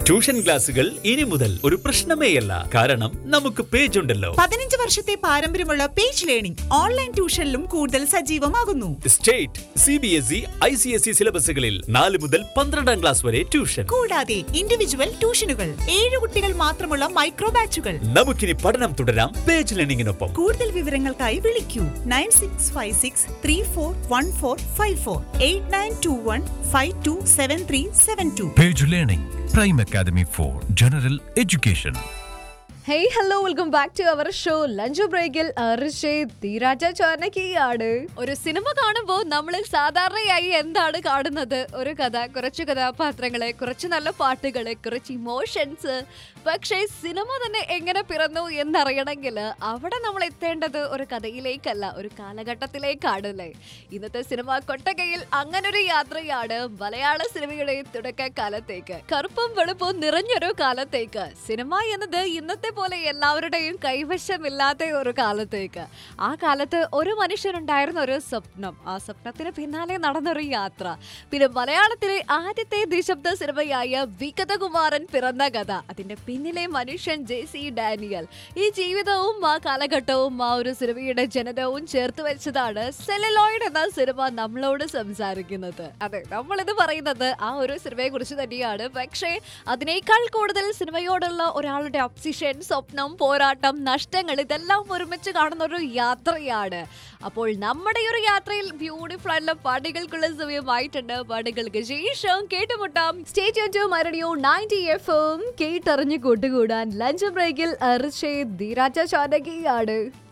Tuition ക്ലാസുകൾ ഇനി മുതൽ ഒരു പ്രശ്നമേയല്ല കാരണം നമുക്ക് പേജ് ഉണ്ടല്ലോ പതിനഞ്ച് വർഷത്തെ പാരമ്പര്യമുള്ള പേജ് ലേണിംഗ് ഓൺലൈൻ ട്യൂഷനിലും കൂടുതൽ സജീവമാകുന്നു state C B S E I C S E സിലബസുകളിൽ നാല് മുതൽ പന്ത്രണ്ടാം ക്ലാസ് വരെ ട്യൂഷൻ കൂടാതെ ഇൻഡിവിജ്വൽ ട്യൂഷനുകൾ ഏഴ് കുട്ടികൾ മാത്രമുള്ള മൈക്രോ ബാച്ചുകൾ നമുക്കിനി പഠനം തുടരാം പേജ് ലേണിംഗിനൊപ്പം കൂടുതൽ വിവരങ്ങൾക്കായി വിളിക്കൂ nine six five six three four one four five four eight nine two one five two seven three seven two Page Learning, Prime Academy for General Education. Hey hello welcome back to our show lunch ബ്രേക്കിൽ ധീരാജ ചോനക്കിയാണ് ഒരു cinema കാണുമ്പോൾ നമ്മൾ സാധാരണയായി എന്താണ് കാണുന്നത് ഒരു കഥ കുറച്ച് കഥാപാത്രങ്ങളെ കുറച്ച് നല്ല പാട്ടുകള് കുറച്ച് ഇമോഷൻസ് പക്ഷേ സിനിമ തന്നെ എങ്ങനെ പിറന്നു എന്നറിയണമെങ്കിൽ അവിടെ നമ്മൾ എത്തേണ്ടത് ഒരു കഥയിലേക്കല്ല ഒരു കാലഘട്ടത്തിലേക്കാണല്ലേ ഇന്നത്തെ സിനിമ കൊട്ടകയിൽ അങ്ങനൊരു യാത്രയാണ് മലയാള സിനിമയുടെ തുടക്കകാലത്തേക്ക് കറുപ്പും വെളുപ്പും നിറഞ്ഞൊരു കാലത്തേക്ക് സിനിമ എന്നത് ഇന്നത്തെ പോലെ എല്ലാവരുടെയും കൈവശമില്ലാത്ത ഒരു കാലത്തേക്ക് ആ കാലത്ത് ഒരു മനുഷ്യനുണ്ടായിരുന്ന ഒരു സ്വപ്നം ആ സ്വപ്നത്തിന് പിന്നാലെ നടന്നൊരു യാത്ര പിന്നെ മലയാളത്തിലെ ആദ്യത്തെ നിശബ്ദ സിനിമയായ വികതകുമാരൻ പിറന്ന കഥ അതിന്റെ പിന്നിലെ മനുഷ്യൻ ജെ സി ഡാനിയൽ ഈ ജീവിതവും ആ കാലഘട്ടവും ആ ഒരു സിനിമയുടെ ജനനവും ചേർത്ത് വെച്ചതാണ് സെലലോയിഡ് എന്ന സിനിമ നമ്മളോട് സംസാരിക്കുന്നത് അതെ നമ്മളിത് പറയുന്നത് ആ ഒരു സിനിമയെ കുറിച്ച് തന്നെയാണ് പക്ഷേ അതിനേക്കാൾ കൂടുതൽ സിനിമയോടുള്ള ഒരാളുടെ ഒബ്സിഷൻ സ്വപ്നം പോരാട്ടം നഷ്ടങ്ങൾ ഇതെല്ലാം ഒരുമിച്ച് കാണുന്ന ഒരു യാത്രയാണ് അപ്പോൾ നമ്മുടെ ഈ ഒരു യാത്രയിൽ ബ്യൂട്ടിഫുൾ ആയിട്ടുള്ള പാട്ടുകൾക്കുള്ള സമയമായിട്ടുണ്ട് പാട്ടുകൾക്ക് ശേഷം കേട്ടുമുട്ടാം സ്റ്റേറ്റ് മരടിയോ നയൻറ്റി എഫ് എം കേട്ടറിഞ്ഞ് കൂട്ടുകൂടാൻ ലഞ്ച് ബ്രേക്കിൽ അർഷേ ധീരാജ ചാനകിയാണ്